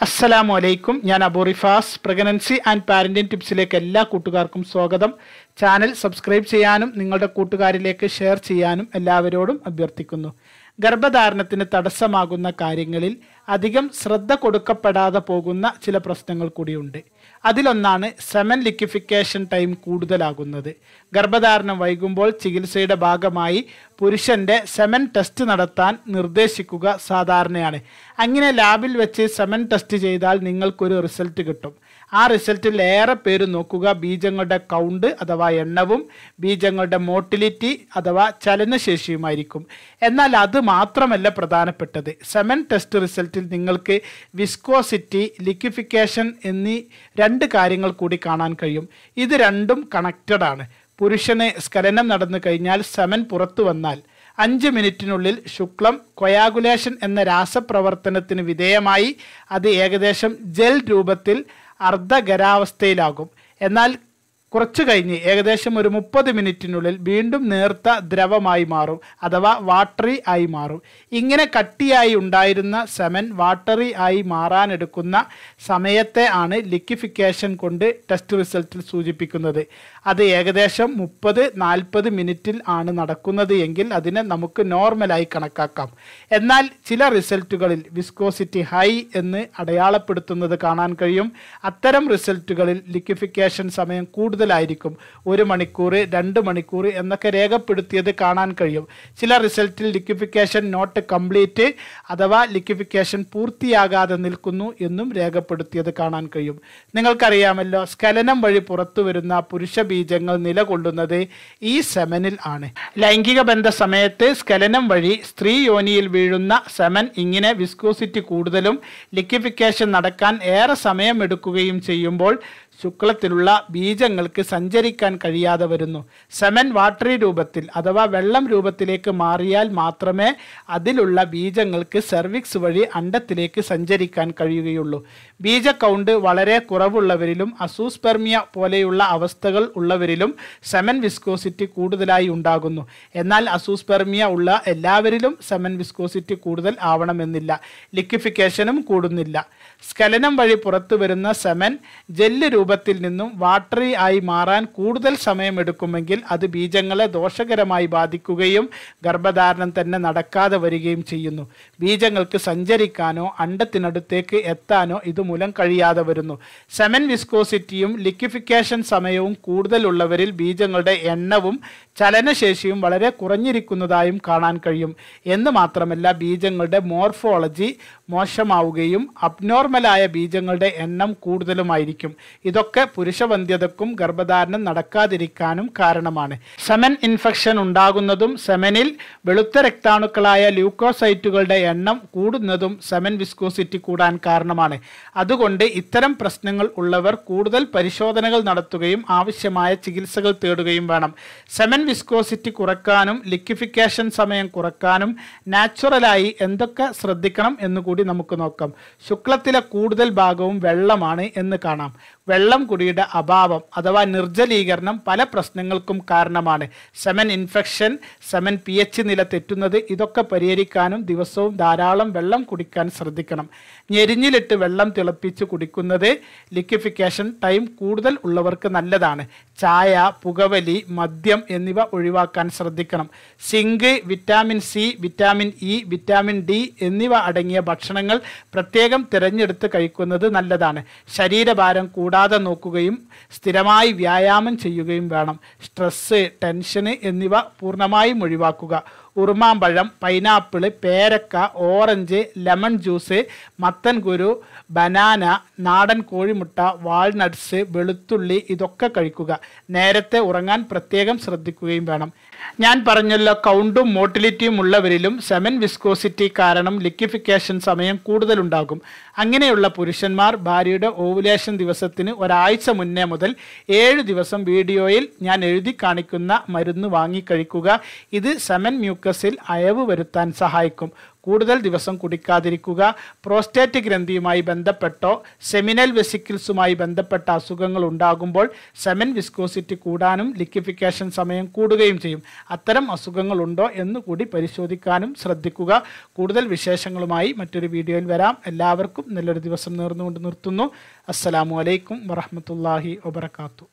അസ്സലാമു അലൈക്കും ഞാൻ Abu Rifas pregnancy and parenting ടിപ്സിലേക്ക് എല്ലാ കൂട്ടുകാർക്കും സ്വാഗതം ചാനൽ സബ്സ്ക്രൈബ് ചെയ്യാനും നിങ്ങളുടെ കൂട്ടുകാരിലേക്ക് ഷെയർ ചെയ്യാനും എല്ലാവരോടും അഭ്യർത്ഥിക്കുന്നു ഗർഭധാരണത്തിന് തടസ്സമാകുന്ന കാര്യങ്ങളിൽ അധികം ശ്രദ്ധ കൊടുക്കപ്പെടാതെ പോകുന്ന ചില പ്രശ്നങ്ങൾ കൂടിയുണ്ട് അതിലൊന്നാണ് സെമൻ ലിക്വിഫിക്കേഷൻ ടൈം കൂടുതലാകുന്നത് ഗർഭധാരണം വൈകുമ്പോൾ ചികിത്സയുടെ ഭാഗമായി പുരുഷന്റെ സെമൻ ടെസ്റ്റ് നടത്താൻ നിർദ്ദേശിക്കുക സാധാരണയാണ് അങ്ങനെ ലാബിൽ വെച്ച് സെമൻ ടെസ്റ്റ് ചെയ്താൽ നിങ്ങൾക്കൊരു റിസൾട്ട് കിട്ടും ആ റിസൾട്ടിൽ ഏറെ പേര് നോക്കുക ബീജങ്ങളുടെ കൗണ്ട് അഥവാ എണ്ണവും ബീജങ്ങളുടെ മോട്ടിലിറ്റി അഥവാ ചലനശേഷിയുമായിരിക്കും എന്നാൽ അത് മാത്രമല്ല പ്രധാനപ്പെട്ടത് സെമൻ ടെസ്റ്റ് റിസൾട്ടിൽ നിങ്ങൾക്ക് വിസ്കോസിറ്റി ലിക്വിഫിക്കേഷൻ എന്നീ രണ്ട് കാര്യങ്ങൾ കൂടി കാണാൻ കഴിയും ഇത് രണ്ടും കണക്റ്റഡ് ആണ് പുരുഷന് സ്ഖലനം നടന്നു കഴിഞ്ഞാൽ സെമൻ പുറത്തു വന്നാൽ അഞ്ച് മിനിറ്റിനുള്ളിൽ ശുക്ലം കൊയാഗുലേഷൻ എന്ന രാസപ്രവർത്തനത്തിന് വിധേയമായി അത് ഏകദേശം ജെൽ രൂപത്തിൽ അർദ്ധഖരാവസ്ഥയിലാകും എന്നാൽ കുറച്ചു കഴിഞ്ഞ് ഏകദേശം ഒരു മുപ്പത് മിനിറ്റിനുള്ളിൽ വീണ്ടും നേർത്ത ദ്രവമായി മാറും അഥവാ വാട്ടറി ആയി മാറും ഇങ്ങനെ കട്ടിയായി ഉണ്ടായിരുന്ന സെമൻ വാട്ടറി ആയി മാറാനെടുക്കുന്ന സമയത്തെ ആണ് ലിക്വിഫിക്കേഷൻ കൊണ്ട് ടെസ്റ്റ് റിസൾട്ടിൽ സൂചിപ്പിക്കുന്നത് അത് ഏകദേശം മുപ്പത് നാൽപ്പത് മിനിറ്റിൽ ആണ് നടക്കുന്നത് എങ്കിൽ അതിനെ നമുക്ക് നോർമലായി കണക്കാക്കാം എന്നാൽ ചില റിസൾട്ടുകളിൽ വിസ്കോസിറ്റി ഹൈ എന്ന് അടയാളപ്പെടുത്തുന്നത് കാണാൻ കഴിയും അത്തരം റിസൾട്ടുകളിൽ ലിക്വിഫിക്കേഷൻ സമയം കൂടുതലായിരിക്കും ഒരു മണിക്കൂർ രണ്ട് മണിക്കൂർ എന്നൊക്കെ രേഖപ്പെടുത്തിയത് കാണാൻ കഴിയും ചില റിസൾട്ടിൽ ലിക്വിഫിക്കേഷൻ നോട്ട് കംപ്ലീറ്റ് അഥവാ ലിക്വിഫിക്കേഷൻ പൂർത്തിയാകാതെ നിൽക്കുന്നു എന്നും രേഖപ്പെടുത്തിയത് കാണാൻ കഴിയും നിങ്ങൾക്കറിയാമല്ലോ സ്ഖലനം വഴി പുറത്തു വരുന്ന പുരുഷ ബീജങ്ങൾ നിലകൊള്ളുന്നത് ഈ സെമനിൽ ആണ് ലൈംഗിക ബന്ധ സമയത്ത് സ്ഖലനം വഴി സ്ത്രീ യോനിയിൽ വീഴുന്ന സെമൻ ഇങ്ങനെ വിസ്കോസിറ്റി കൂടുതലും ലിക്വിഫിക്കേഷൻ നടക്കാൻ ഏറെ സമയമെടുക്കുകയും ചെയ്യുമ്പോൾ ശുക്ലത്തിലുള്ള ബീജങ്ങൾക്ക് സഞ്ചരിക്കാൻ കഴിയാതെ വരുന്നു സെമൻ വാട്ടറി രൂപത്തിൽ അഥവാ വെള്ളം രൂപത്തിലേക്ക് മാറിയാൽ മാത്രമേ അതിലുള്ള ബീജങ്ങൾക്ക് സെർവിക്സ് വഴി അണ്ടത്തിലേക്ക് സഞ്ചരിക്കാൻ കഴിയുകയുള്ളൂ ബീജ കൗണ്ട് വളരെ കുറവുള്ളവരിലും അസൂസ്പെർമിയ പോലെയുള്ള അവസ്ഥകൾ ഉള്ളവരിലും സെമൻ വിസ്കോസിറ്റി കൂടുതലായി ഉണ്ടാകുന്നു എന്നാൽ അസൂസ്പെർമിയ ഉള്ള എല്ലാവരിലും സെമൻ വിസ്കോസിറ്റി കൂടുതൽ ആവണമെന്നില്ല ലിക്വിഫിക്കേഷനും കൂടുന്നില്ല സ്ഖലനം വഴി പുറത്തു വരുന്ന സെമൻ ജെല്ല് രൂപത്തിൽ നിന്നും വാട്ടറി ആയി മാറാൻ കൂടുതൽ സമയമെടുക്കുമെങ്കിൽ അത് ബീജങ്ങളെ ദോഷകരമായി ബാധിക്കുകയും ഗർഭധാരണം തന്നെ നടക്കാതെ വരികയും ചെയ്യുന്നു ബീജങ്ങൾക്ക് സഞ്ചരിക്കാനോ അണ്ടത്തിനടുത്തേക്ക് എത്താനോ ഇതുമൂലം കഴിയാതെ വരുന്നു സെമൻ വിസ്കോസിറ്റിയും ലിക്വിഫിക്കേഷൻ സമയവും കൂടുതലുള്ളവരിൽ ബീജങ്ങളുടെ എണ്ണവും ചലനശേഷിയും വളരെ കുറഞ്ഞിരിക്കുന്നതായും കാണാൻ കഴിയും എന്ന് മാത്രമല്ല ബീജങ്ങളുടെ മോർഫോളജി മോശമാവുകയും അബ്നോർമലായ ബീജങ്ങളുടെ എണ്ണം കൂടുതലുമായിരിക്കും ഇതൊക്കെ പുരുഷവന്ധ്യതക്കും ഗർഭധാരണം നടക്കാതിരിക്കാനും കാരണമാണ് സെമൻ ഇൻഫെക്ഷൻ ഉണ്ടാകുന്നതും സെമനിൽ വെളുത്ത രക്താണുക്കളായ ല്യൂക്കോസൈറ്റുകളുടെ എണ്ണം കൂടുന്നതും സെമൻ വിസ്കോസിറ്റി കൂടാൻ കാരണമാണ് അതുകൊണ്ട് ഇത്തരം പ്രശ്നങ്ങൾ ഉള്ളവർ കൂടുതൽ പരിശോധനകൾ നടത്തുകയും ആവശ്യമായ ചികിത്സകൾ തേടുകയും വേണം സെമൻ വിസ്കോസിറ്റി കുറക്കാനും ലിക്വിഫിക്കേഷൻ സമയം കുറക്കാനും നാച്ചുറലായി എന്തൊക്കെ ശ്രദ്ധിക്കണം എന്നുകൂടി നമുക്ക് നോക്കാം ശുക്ലത്തിലെ കൂടുതൽ ഭാഗവും വെള്ളമാണ് എന്ന് കാണാം വെള്ളം കുടിയുടെ അഭാവം അഥവാ നിർജ്ജലീകരണം പല പ്രശ്നങ്ങൾക്കും കാരണമാണ് semen infection semen P H നില തെറ്റുന്നത് ഇതൊക്കെ പരിഹരിക്കാനും ദിവസവും ധാരാളം വെള്ളം കുടിക്കാൻ ശ്രദ്ധിക്കണം ഞെരിഞ്ഞിലിട്ട് വെള്ളം തിളപ്പിച്ച് കുടിക്കുന്നത് ലിക്വിഫിക്കേഷൻ ടൈം കൂടുതൽ ഉള്ളവർക്ക് നല്ലതാണ് ചായ പുകവലി മദ്യം എന്നിവ ഒഴിവാക്കാൻ ശ്രദ്ധിക്കണം zinc vitamin C vitamin E vitamin D എന്നിവ അടങ്ങിയ ഭക്ഷണങ്ങൾ പ്രത്യേകം തിരഞ്ഞെടുത്ത് കഴിക്കുന്നത് നല്ലതാണ് ശരീരഭാരം കൂടാതെ നോക്കുകയും സ്ഥിരമായി വ്യായാമം ചെയ്യുകയും വേണം സ്ട്രെസ്സ് ടെൻഷന് എന്നിവ പൂർണ്ണമായും ഒഴിവാക്കുക ഉറുമാമ്പഴം പൈനാപ്പിള് പേരക്ക ഓറഞ്ച് ലെമൺ ജ്യൂസ് മത്തൻ കുരു ബനാന നാടൻ കോഴിമുട്ട വാൾനട്ട്സ് വെളുത്തുള്ളി ഇതൊക്കെ കഴിക്കുക നേരത്തെ ഉറങ്ങാൻ പ്രത്യേകം ശ്രദ്ധിക്കുകയും വേണം ഞാൻ പറഞ്ഞല്ലോ കൗണ്ടും മോട്ടിലിറ്റിയും ഉള്ളവരിലും സെമൻ വിസ്കോസിറ്റി കാരണം ലിക്വിഫിക്കേഷൻ സമയം കൂടുതലുണ്ടാകും അങ്ങനെയുള്ള പുരുഷന്മാർ ഭാര്യയുടെ ഓവുലേഷൻ ദിവസത്തിന് ഒരാഴ്ച മുന്നേ മുതൽ ഏഴ് ദിവസം വീഡിയോയിൽ ഞാൻ എഴുതി കാണിക്കുന്ന മരുന്ന് വാങ്ങി കഴിക്കുക ഇത് സെമൻ മ്യൂക്കസ് മ്യൂക്കസിൽ അയവ് വരുത്താൻ സഹായിക്കും കൂടുതൽ ദിവസം കുടിക്കാതിരിക്കുക പ്രോസ്റ്റേറ്റ് ഗ്രന്ഥിയുമായി ബന്ധപ്പെട്ടോ സെമിനൽ വെസിക്കിൾസുമായി ബന്ധപ്പെട്ട അസുഖങ്ങൾ ഉണ്ടാകുമ്പോൾ സെമൻ വിസ്കോസിറ്റി കൂടാനും ലിക്വിഫിക്കേഷൻ സമയം കൂടുകയും ചെയ്യും അത്തരം അസുഖങ്ങൾ ഉണ്ടോ എന്ന് കൂടി പരിശോധിക്കാനും ശ്രദ്ധിക്കുക കൂടുതൽ വിശേഷങ്ങളുമായി മറ്റൊരു വീഡിയോയിൽ വരാം എല്ലാവർക്കും നല്ലൊരു ദിവസം നേർന്നുകൊണ്ട് നിർത്തുന്നു അസ്സലാമു അലൈക്കും വറഹമത്തല്ലാഹി വബർക്കാത്തു